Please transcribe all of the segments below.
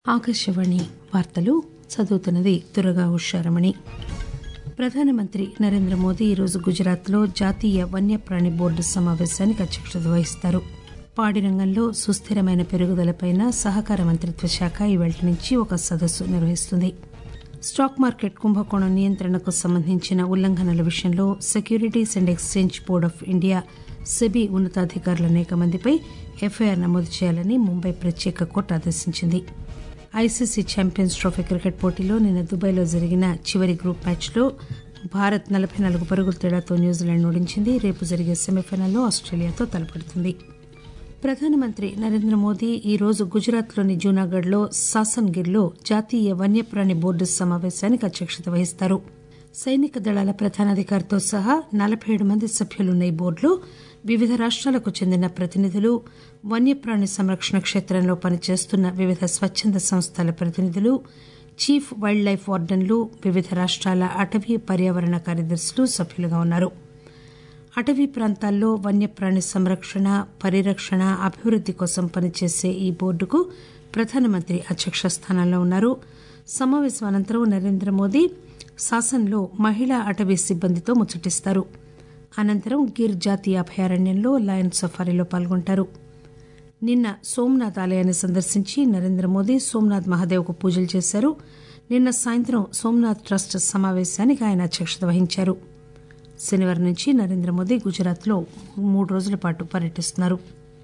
ఆకాశవాణి వార్తలు చదువుతున్నది దుర్గా ఉషారమణి ప్రధానమంత్రి నరేంద్ర మోదీ ఈరోజు గుజరాత్లో జాతీయ వన్యప్రాణి బోర్డు సమాపేశానికి అధ్యక్షత వహిస్తారు పాడి రంగంలో సుస్థిరమైన పెరుగుదలపై సహకార మంత్రిత్వ శాఖ ఈవేళ నుంచి ఒక సదస్సు నిర్వహిస్తుంది స్టాక్ మార్కెట్ కుంభకోణం నియంత్రణకు సంబంధించిన ఉల్లంఘనల విషయంలో Securities and Exchange Board of India SEBI ఉన్నతాధికారులు అనేక మందిపై ఎఫ్ఐఆర్ నమోదు చేయాలని ముంబై ప్రత్యేక కోర్టు ఆదేశించింది ఐసీసీ ఛాంపియన్స్ ట్రోఫీ క్రికెట్ పోటీలో నిన్న దుబాయ్లో జరిగిన చివరి గ్రూప్ మ్యాచ్లో భారత్ నలబై నాలుగు పరుగుల తేడాతో న్యూజిలాండ్ ఓడించింది రేపు జరిగే సెమీఫైనల్లో ఆస్టేలియాతో తలపడుతుంది ప్రధానమంత్రి నరేంద్ర మోదీ ఈరోజు గుజరాత్లోని జూనాగఢ్లో సాసన్గిర్లో జాతీయ వన్యప్రాణి బోర్డు సమాపేశానికి అధ్యక్షత వహిస్తారు సైనిక దళాల ప్రధానాధికారితో సహా నలబై ఏడు మంది సభ్యులున్న ఈ బోర్డులో వివిధ రాష్టాలకు చెందిన ప్రతినిధులు వన్యప్రాణి సంరక్షణ క్షేత్రంలో పనిచేస్తున్న వివిధ స్వచ్చంద సంస్థల ప్రతినిధులు చీఫ్ వైల్డ్ లైఫ్ వార్డన్లు వివిధ రాష్టాల అటవీ పర్యావరణ కార్యదర్శులు సభ్యులుగా ఉన్నారు అటవీ ప్రాంతాల్లో వన్యప్రాణి సంరక్షణ పరిరక్షణ అభివృద్ది కోసం పనిచేసే ఈ బోర్డుకు ప్రధానమంత్రి అధ్యక్ష స్థానంలో ఉన్నారు సమాపేశం అనంతరం నరేంద్ర మోదీ సాసన్లో మహిళా అటవీ సిబ్బందితో ముచ్చటిస్తారు అనంతరం గిర్ జాతీయ అభయారణ్యంలో లయన్ సఫారీలో పాల్గొంటారు నిన్న సోమనాథ్ ఆలయాన్ని సందర్శించి నరేంద్ర మోదీ సోమనాథ్ మహాదేవ్కు పూజలు చేశారు నిన్న సాయంత్రం సోమనాథ్ ట్రస్ట్ సమాపేశానికి ఆయన అధ్యక్షత వహించారు శనివారం నుంచి నరేంద్ర మోదీ గుజరాత్లో మూడు రోజుల పాటు పర్యటిస్తున్నారు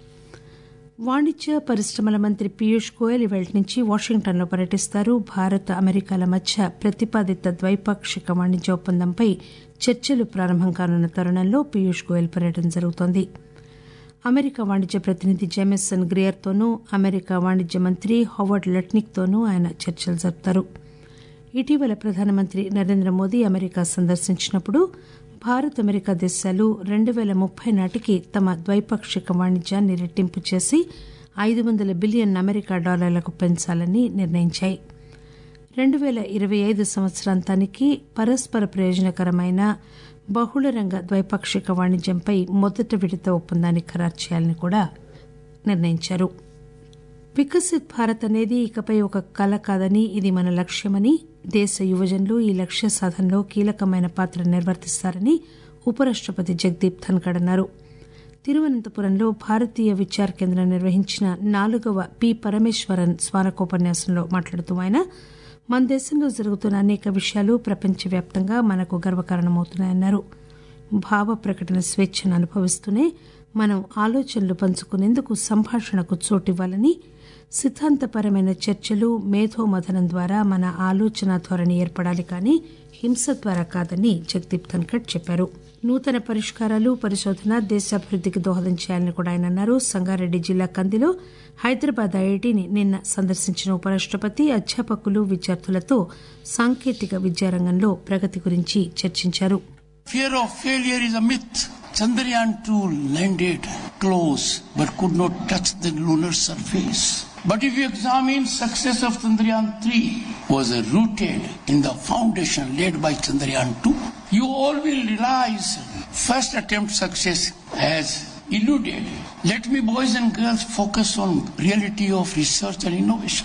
వాణిజ్య పరిశ్రమల మంత్రి పీయూష్ గోయల్ ఇవాళ నుంచి వాషింగ్టన్లో పర్యటిస్తారు భారత్ అమెరికాల మధ్య ప్రతిపాదిత ద్వైపాక్షిక వాణిజ్య ఒప్పందంపై చర్చలు ప్రారంభం కానున్న తరుణంలో పీయూష్ గోయల్ పర్యటన జరుగుతోంది అమెరికా వాణిజ్య ప్రతినిధి జేమెసన్ గ్రియర్తోనూ అమెరికా వాణిజ్య మంత్రి హోవర్డ్ లెట్నిక్తోనూ ఆయన చర్చలు జరుపుతారు ఇటీవల ప్రధానమంత్రి నరేంద్ర మోదీ అమెరికా సందర్శించినప్పుడు భారత్ అమెరికా దేశాలు రెండు పేల ముప్పై నాటికి తమ ద్వైపాక్షిక వాణిజ్యాన్ని రెట్టింపు చేసి ఐదు వందల బిలియన్ అమెరికా డాలర్లకు పెంచాలని నిర్ణయించాయి రెండు పేల ఇరవై ఐదు సంవత్సరాంతానికి పరస్పర ప్రయోజనకరమైన బహుళరంగ ద్వైపాక్షిక వాణిజ్యంపై మొదటి విడత ఒప్పందాన్ని ఖరారు చేయాలని కూడా నిర్ణయించారు వికసిత్ భారత్ అనేది ఇకపై ఒక కల కాదని ఇది మన లక్ష్యమని దేశ యువజనులు ఈ లక్ష్య సాధనలో కీలకమైన పాత్ర నిర్వర్తిస్తారని ఉపరాష్టపతి జగదీప్ ధన్కడ్ అన్నారు తిరువనంతపురంలో భారతీయ విచార్ కేంద్రం నిర్వహించిన నాలుగవ పి పరమేశ్వరన్ స్మారకోపన్యాసంలో మాట్లాడుతూ ఆయన మన దేశంలో జరుగుతున్న అనేక విషయాలు ప్రపంచవ్యాప్తంగా మనకు గర్వకారణమవుతున్నాయన్నారు భావ ప్రకటన స్వేచ్ఛను అనుభవిస్తూనే మనం ఆలోచనలు పంచుకునేందుకు సంభాషణకు చోటివ్వాలని సిద్ధాంతపరమైన చర్చలు మేధోమథనం ద్వారా మన ఆలోచన ధోరణి ఏర్పడాలి కానీ హింస ద్వారా కాదని జగదీప్ ధన్కడ్ చెప్పారు నూతన పరిష్కారాలు పరిశోధన దేశాభివృద్దికి దోహదం చేయాలని కూడా ఆయన అన్నారు సంగారెడ్డి జిల్లా కందిలో హైదరాబాద్ ఐఐటిని నిన్న సందర్శించిన ఉపరాష్టపతి అధ్యాపకులు విద్యార్థులతో సాంకేతిక విద్యారంగంలో ప్రగతి గురించి చర్చించారు Fear of failure is a myth. Chandrayaan 2 landed close but could not touch the lunar surface. But if you examine success of Chandrayaan 3 was rooted in the foundation laid by Chandrayaan 2, you all will realize first attempt success has eluded. Let me boys and girls focus on reality of research and innovation.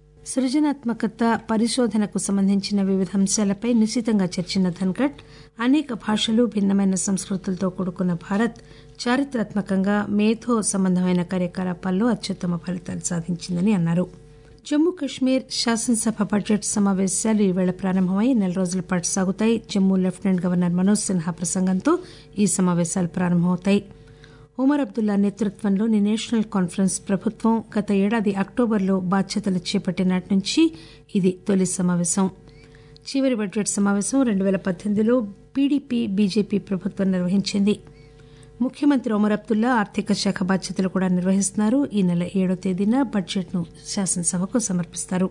సృజనాత్మకత పరిశోధనకు సంబంధించిన వివిధ అంశాలపై నిశితంగా చర్చిన ధన్కడ్ అనేక భాషలు భిన్నమైన సంస్కృతులతో కూడుకున్న భారత్ చారిత్రాత్మకంగా మేధో సంబంధమైన కార్యకలాపాల్లో అత్యుత్తమ ఫలితాలు సాధించిందని అన్నారు జమ్మూ కశ్మీర్ శాసనసభ బడ్జెట్ సమావేశాలు ఈవేళ ప్రారంభమై నెల రోజుల పాటు సాగుతాయి జమ్మూ లెఫ్టినెంట్ గవర్నర్ మనోజ్ సిన్హా ప్రసంగంతో ఈ సమావేశాలు ప్రారంభమవుతాయి ఉమర్ అబ్దుల్లా నేతృత్వంలోని నేషనల్ కాన్ఫరెన్స్ ప్రభుత్వం గత ఏడాది అక్టోబర్లో బాధ్యతలు చేపట్టిన నాటి నుంచి ఇది తొలి సమావేశం చివరి బడ్జెట్ సమావేశం రెండు పేల పద్దెనిమిదిలో పీడీపీ బీజేపీ ప్రభుత్వం నిర్వహించింది ముఖ్యమంత్రి ఒమర్ అబ్దుల్లా ఆర్థిక శాఖ బాధ్యతలు కూడా నిర్వహిస్తున్నారు ఈ నెల ఏడో తేదీన బడ్జెట్ను శాసనసభకు సమర్పిస్తారు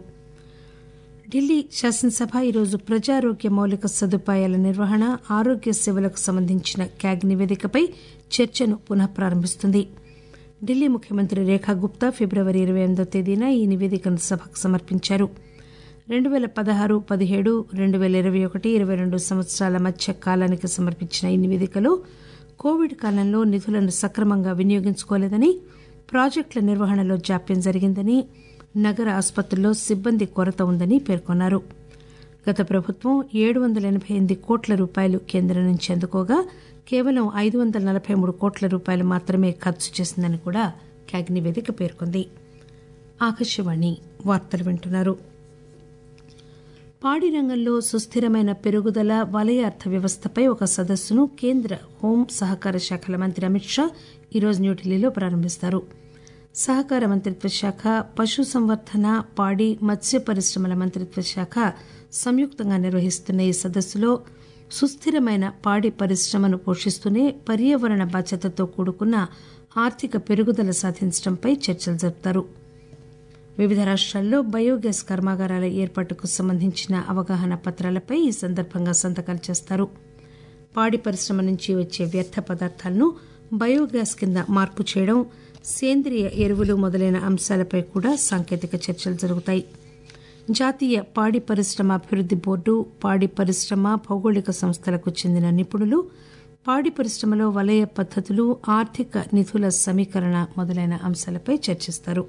ఢిల్లీ శాసనసభ ఈరోజు ప్రజారోగ్య మౌలిక సదుపాయాల నిర్వహణ ఆరోగ్య సేవలకు సంబంధించిన క్యాగ్ నివేదికపై చర్చను పునః ప్రారంభిస్తుంది ఢిల్లీ ముఖ్యమంత్రి రేఖా గుప్తా ఫిబ్రవరి ఇరవై ఎనిమిదో తేదీన ఈ నివేదికను సభకు సమర్పించారు రెండు పేల పదహారు పదిహేడు రెండు పేల ఇరవై ఒకటి ఇరవై రెండు సంవత్సరాల మధ్య కాలానికి సమర్పించిన ఈ నివేదికలో కోవిడ్ కాలంలో నిధులను సక్రమంగా వినియోగించుకోలేదని ప్రాజెక్టుల నిర్వహణలో జాప్యం జరిగిందని నగర ఆసుపత్రుల్లో సిబ్బంది కొరత ఉందని పేర్కొన్నారు గత ప్రభుత్వం ఏడు వందల ఎనబై ఎనిమిది కోట్ల రూపాయలు కేంద్రం నుంచి అందుకోగా కేవలం ఐదు వందల నలబై మూడు కోట్ల రూపాయలు మాత్రమే ఖర్చు చేసిందని కూడా క్యాగ్ నివేదిక పేర్కొంది ఆకాశవాణి వార్తలు వింటున్నారు పాడి రంగంలో సుస్థిరమైన పెరుగుదల వలయ అర్థవ్యవస్థపై ఒక సదస్సును కేంద్ర హోం సహకార శాఖల మంత్రి అమిత్ షా ఈరోజు న్యూఢిల్లీలో ప్రారంభిస్తారు సహకార మంత్రిత్వ శాఖ పశుసంవర్ధన పాడి మత్స్య పరిశ్రమల మంత్రిత్వ శాఖ సంయుక్తంగా నిర్వహిస్తున్న ఈ సదస్సులో సుస్థిరమైన పాడి పరిశ్రమను పోషిస్తూనే పర్యావరణ బాధ్యతతో కూడుకున్న ఆర్థిక పెరుగుదల సాధించడంపై చర్చలు జరుపుతారు వివిధ రాష్ట్రాల్లో బయోగ్యాస్ కర్మాగారాల ఏర్పాటుకు సంబంధించిన అవగాహన పత్రాలపై ఈ సందర్భంగా సంతకాలు చేస్తారు పాడి పరిశ్రమ నుంచి వచ్చే వ్యర్థ పదార్థాలను బయోగ్యాస్ కింద మార్పు చేయడం సేంద్రియ ఎరువులు మొదలైన అంశాలపై కూడా సాంకేతిక చర్చలు జరుగుతాయి జాతీయ పాడి పరిశ్రమ అభివృద్ది బోర్డు పాడి పరిశ్రమ భౌగోళిక సంస్థలకు చెందిన నిపుణులు పాడి పరిశ్రమలో వలయ పద్దతులు ఆర్థిక నిధుల సమీకరణ మొదలైన అంశాలపై చర్చిస్తారు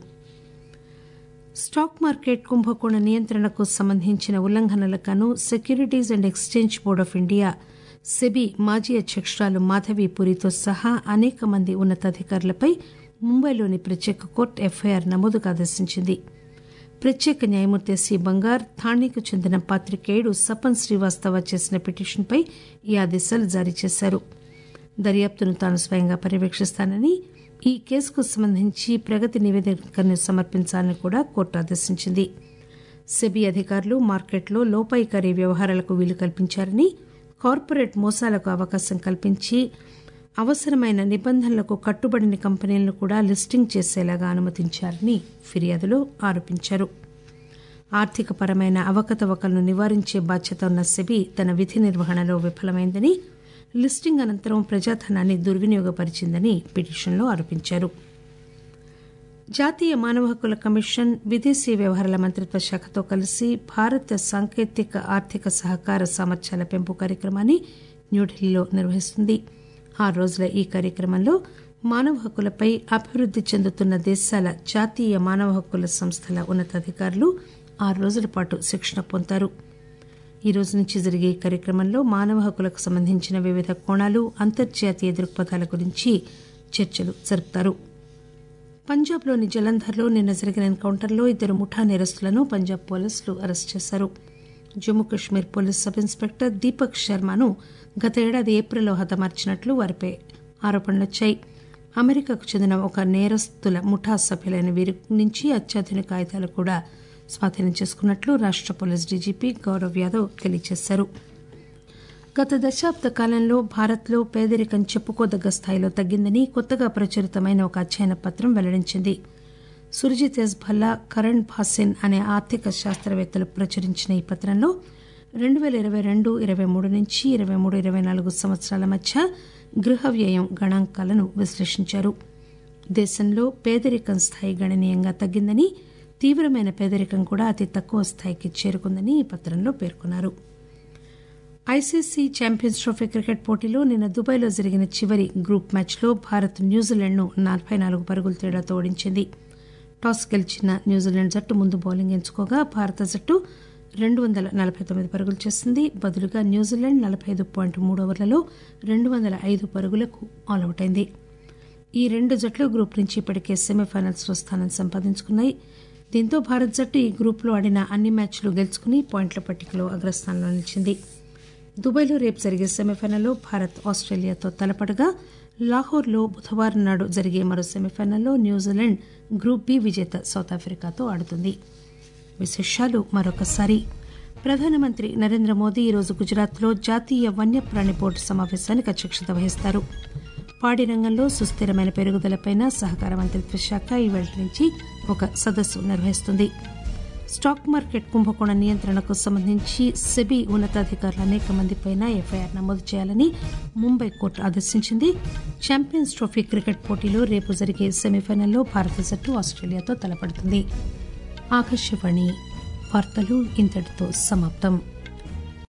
స్టాక్ మార్కెట్ కుంభకోణ నియంత్రణకు సంబంధించిన ఉల్లంఘనలకు గాను Securities and Exchange Board of India SEBI మాజీ అధ్యకురాలు మాధవి పూరితో సహా అనేక మంది ఉన్నతాధికారులపై ముంబైలోని ప్రత్యేక కోర్టు ఎఫ్ఐఆర్ నమోదుకు ఆదేశించింది ప్రత్యేక న్యాయమూర్తి ఎస్సీ బంగార్ థాణేకు చెందిన పాత్రికేయుడు సపన్ శ్రీవాస్తవ చేసిన పిటిషన్పై ఈ ఆదేశాలు జారీ చేశారు దర్యాప్తును తాను స్వయంగా పర్యవేక్షిస్తానని ఈ కేసుకు సంబంధించి ప్రగతి నివేదికను సమర్పించాలని కూడా కోర్టు ఆదేశించింది సెబీ అధికారులు మార్కెట్లో లోపాయికారీ వ్యవహారాలకు వీలు కల్పించారని కార్పొరేట్ మోసాలకు అవకాశం కల్పించి అవసరమైన నిబంధనలకు కట్టుబడిన కంపెనీలను కూడా లిస్టింగ్ చేసేలాగా అనుమతించారని ఫిర్యాదులో ఆరోపించారు ఆర్థిక పరమైన అవకతవకలను నివారించే బాధ్యత ఉన్న సెబీ తన విధి నిర్వహణలో విఫలమైందని లిస్టింగ్ అనంతరం ప్రజాధనాన్ని దుర్వినియోగపరిచిందని పిటిషన్లో ఆరోపించారు జాతీయ మానవ హక్కుల కమిషన్ విదేశీ వ్యవహారాల మంత్రిత్వ శాఖతో కలిసి భారత సాంకేతిక ఆర్థిక సహకార సామర్థ్యాల పెంపు కార్యక్రమాన్ని న్యూఢిల్లీలో నిర్వహిస్తుంది ఆరు రోజుల ఈ కార్యక్రమంలో మానవ హక్కులపై అభివృద్ది చెందుతున్న దేశాల జాతీయ మానవ హక్కుల సంస్థల ఉన్నతాధికారులు ఆరు రోజుల పాటు శిక్షణ పొందుతారు ఈ రోజు నుంచి జరిగే ఈ కార్యక్రమంలో మానవ హక్కులకు సంబంధించిన వివిధ కోణాలు అంతర్జాతీయ దృక్పథాల గురించి చర్చలు జరుపుతారు పంజాబ్లోని జలంధర్లో నిన్న జరిగిన ఎన్కౌంటర్లో ఇద్దరు ముఠా నేరస్తులను పంజాబ్ పోలీసులు అరెస్ట్ చేశారు Jammu Kashmir police sub inspector Deepak శర్మను గత ఏడాది ఏప్రిల్లో హతమార్చినట్లు వారిపై ఆరోపణలొచ్చాయి అమెరికాకు చెందిన ఒక నేరస్తుల ముఠా సభ్యులైన వీరి నుంచి అత్యాధునిక ఆయుధాలు కూడా స్వాధీనం చేసుకున్నట్లు రాష్ట పోలీస్ డీజీపీ గౌరవ్ యాదవ్ తెలియజేశారు గత దశాబ్ద కాలంలో భారత్లో పేదరికం చెప్పుకోదగ్గ స్థాయిలో తగ్గిందని కొత్తగా ప్రచురితమైన ఒక అధ్యయన పత్రం వెల్లడించింది సుర్జిత్ ఎస్ భల్లా కరణ్ భాసిన్ అనే ఆర్థిక శాస్త్రవేత్తలు ప్రచురించిన ఈ పత్రంలో రెండు పేల ఇరవై రెండు ఇరవై మూడు నుంచి ఇరవై మూడు ఇరవై నాలుగు సంవత్సరాల మధ్య గృహ వ్యయం గణాంకాలను విశ్లేషించారు దేశంలో పేదరికం స్థాయి గణనీయంగా తగ్గిందని తీవ్రమైన పేదరికం కూడా అతి తక్కువ స్థాయికి చేరుకుందని ఈ పత్రంలో పేర్కొన్నారు ఐసీసీ ఛాంపియన్స్ ట్రోఫీ క్రికెట్ పోటీలో నిన్న దుబాయ్లో జరిగిన చివరి గ్రూప్ మ్యాచ్లో భారత్ న్యూజిలాండ్ను నలబై నాలుగు పరుగుల తేడాతో ఓడించింది టాస్ గెలిచిన న్యూజిలాండ్ జట్టు ముందు బౌలింగ్ ఎంచుకోగా భారత జట్టు రెండు వందల నలబై తొమ్మిది పరుగులు చేసింది బదులుగా న్యూజిలాండ్ నలబై ఐదు పాయింట్ మూడు ఓవర్లలో రెండు వందల ఐదు పరుగులకు ఆలౌట్ అయింది ఈ రెండు జట్లు గ్రూప్ నుంచి ఇప్పటికే సెమీఫైనల్స్ లో స్థానం సంపాదించుకున్నాయి దీంతో భారత్ జట్టు ఈ గ్రూప్లో ఆడిన అన్ని మ్యాచ్లు గెలుచుకుని పాయింట్ల పట్టికలో అగ్రస్థానంలో నిలిచింది దుబాయ్లో రేపు జరిగే సెమీఫైనల్లో భారత్ ఆస్ట్రేలియాతో తలపడగా లాహోర్లో బుధవారం నాడు జరిగే మరో సెమీఫైనల్లో న్యూజిలాండ్ గ్రూప్ బి విజేత సౌత్ ఆఫ్రికాతో ఆడుతుంది విశేషాలు మరొకసారి ప్రధానమంత్రి నరేంద్ర మోదీ ఈరోజు గుజరాత్లో జాతీయ వన్యప్రాణి బోర్డు సమావేశానికి అధ్యక్షత వహిస్తారు పాడి రంగంలో సుస్థిరమైన పెరుగుదలపై సహకార మంత్రిత్వ శాఖ ఈవేళ నుంచి ఒక సదస్సు నిర్వహిస్తుంది స్టాక్ మార్కెట్ కుంభకోణ నియంత్రణకు సంబంధించి సెబీ ఉన్నతాధికారులు అనేక మందిపై ఎఫ్ఐఆర్ నమోదు చేయాలని ముంబై కోర్టు ఆదేశించింది ఛాంపియన్స్ ట్రోఫీ క్రికెట్ పోటీలో రేపు జరిగే సెమీఫైనల్లో భారత జట్టు ఆస్ట్రేలియాతో తలపడుతుంది ఆకాశవాణి వార్తలు ఇంతటితో సమాప్తం